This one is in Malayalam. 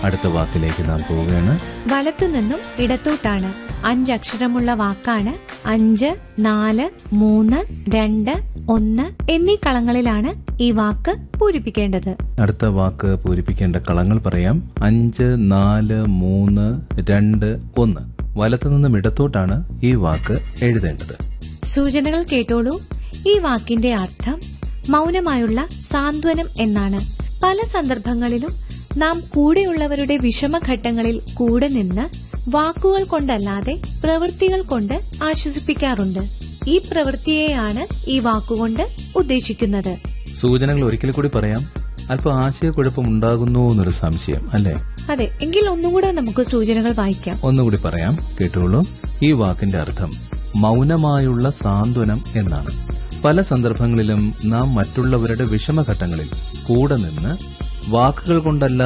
അടുത്ത വാക്കിലേക്ക് നാം പോവുകയാണ് വലത്തുനിന്നും ഇടത്തോട്ടാണ് അഞ്ചക്ഷരമുള്ള വാക്കാണ് അഞ്ച് നാല് മൂന്ന് രണ്ട് ഒന്ന് എന്നീ കളങ്ങളിലാണ് ഈ വാക്ക് പൂരിപ്പിക്കേണ്ടത് അടുത്ത വാക്ക് പൂരിപ്പിക്കേണ്ട കളങ്ങൾ പറയാം അഞ്ച് നാല് മൂന്ന് രണ്ട് ഒന്ന് വലത്തു നിന്നും ഇടത്തോട്ടാണ് ഈ വാക്ക് എഴുതേണ്ടത് സൂചനകൾ കേട്ടോളൂ ഈ വാക്കിന്റെ അർത്ഥം മൗനമായുള്ള സാന്ത്വനം എന്നാണ് പല സന്ദർഭങ്ങളിലും നാം കൂടെയുള്ളവരുടെ വിഷമഘട്ടങ്ങളിൽ കൂടെ നിന്ന് വാക്കുകൾ കൊണ്ടല്ലാതെ പ്രവൃത്തികൾ കൊണ്ട് ആശ്വസിപ്പിക്കാറുണ്ട് ഈ പ്രവൃത്തിയെയാണ് ഈ വാക്കുകൊണ്ട് ഉദ്ദേശിക്കുന്നത് സൂചനകൾ ഒരിക്കൽ കൂടി പറയാം അല്പം ആശയക്കുഴപ്പം ഉണ്ടാകുന്നു എന്നൊരു സംശയം അല്ലേ അതെ എങ്കിൽ ഒന്നുകൂടെ നമുക്ക് സൂചനകൾ വായിക്കാം ഒന്നുകൂടി പറയാം കേട്ടോളൂ ഈ വാക്കിന്റെ അർത്ഥം മൗനമായുള്ള സാന്ത്വനം എന്നാണ് പല സന്ദർഭങ്ങളിലും നാം മറ്റുള്ളവരുടെ വിഷമഘട്ടങ്ങളിൽ കൂടെ നിന്ന് വാക്കുകൾ കൊണ്ടല്ല